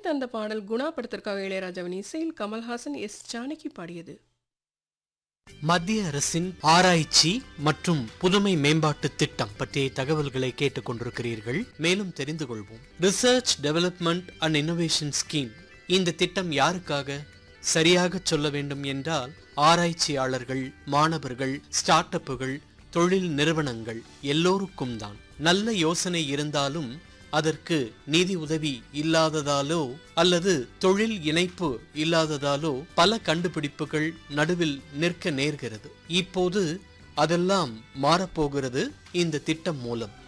அடுத்த அந்த பாடல் குணா படத்திற்காக இளையராஜாவின் இசையில் கமல்ஹாசன் எஸ் ஜானகி பாடியது மத்திய அரசின் ஆராய்ச்சி மற்றும் புதுமை மேம்பாட்டு திட்டம் பற்றிய தகவல்களை கேட்டுக் கொண்டிருக்கிறீர்கள் மேலும் தெரிந்து கொள்வோம் research development and innovation scheme இந்த திட்டம் யாருக்காக சரியாக சொல்ல வேண்டும் என்றால் ஆராய்ச்சியாளர்கள் மாணவர்கள் ஸ்டார்ட் அப்புகள் தொழில் நிறுவனங்கள் எல்லோருக்கும் தான் நல்ல யோசனை இருந்தாலும் அதற்கு நிதி உதவி இல்லாததாலோ அல்லது தொழில் இணைப்பு இல்லாததாலோ பல கண்டுபிடிப்புகள் நடுவில் நிற்க நேர்கிறது இப்போது அதெல்லாம் மாறப்போகிறது இந்த திட்டம் மூலம்